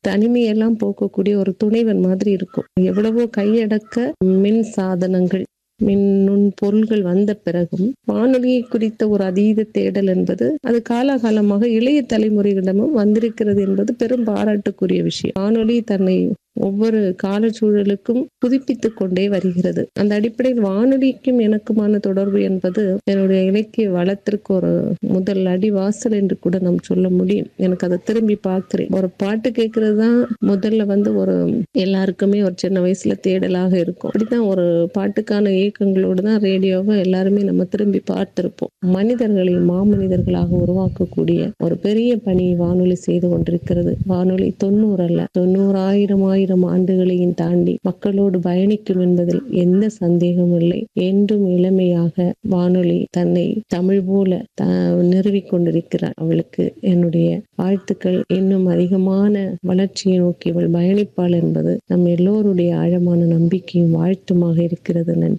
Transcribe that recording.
தனிமையெல்லாம் போக்கக்கூடிய ஒரு துணைவன் மாதிரி இருக்கும் எவ்வளவோ கையடக்க மின் சாதனங்கள் மின் நுண் பொருள்கள் வந்த பிறகும் வானொலியை குறித்த ஒரு அதீத தேடல் என்பது அது காலாகாலமாக இளைய தலைமுறைகளிடமும் வந்திருக்கிறது என்பது பெரும் பாராட்டுக்குரிய விஷயம் வானொலி தன்னை ஒவ்வொரு காலச்சூழலுக்கும் புதுப்பித்துக் கொண்டே வருகிறது அந்த அடிப்படையில் வானொலிக்கும் எனக்குமான தொடர்பு என்பது என்னுடைய இலக்கிய வளத்திற்கு ஒரு முதல் அடிவாசல் என்று கூட நாம் சொல்ல முடியும் எனக்கு அதை திரும்பி பார்க்கிறேன் ஒரு பாட்டு கேட்கறது தான் முதல்ல வந்து ஒரு எல்லாருக்குமே ஒரு சின்ன வயசுல தேடலாக இருக்கும் அப்படித்தான் ஒரு பாட்டுக்கான இயக்கங்களோடு தான் ரேடியோவை எல்லாருமே நம்ம திரும்பி பார்த்திருப்போம் மனிதர்களை மாமனிதர்களாக உருவாக்கக்கூடிய ஒரு பெரிய பணி வானொலி செய்து கொண்டிருக்கிறது வானொலி தொண்ணூறு அல்ல தொண்ணூறாயிரம் ஆயிரம் ஆண்டுகளையும் தாண்டி மக்களோடு பயணிக்கும் என்பதில் எந்த சந்தேகமும் இல்லை என்றும் இளமையாக வானொலி தன்னை தமிழ் போல த நிறுவிக் கொண்டிருக்கிறார் அவளுக்கு என்னுடைய வாழ்த்துக்கள் இன்னும் அதிகமான வளர்ச்சியை நோக்கி அவள் பயணிப்பாள் என்பது நம் எல்லோருடைய ஆழமான நம்பிக்கையும் வாழ்த்துமாக இருக்கிறது நன்றி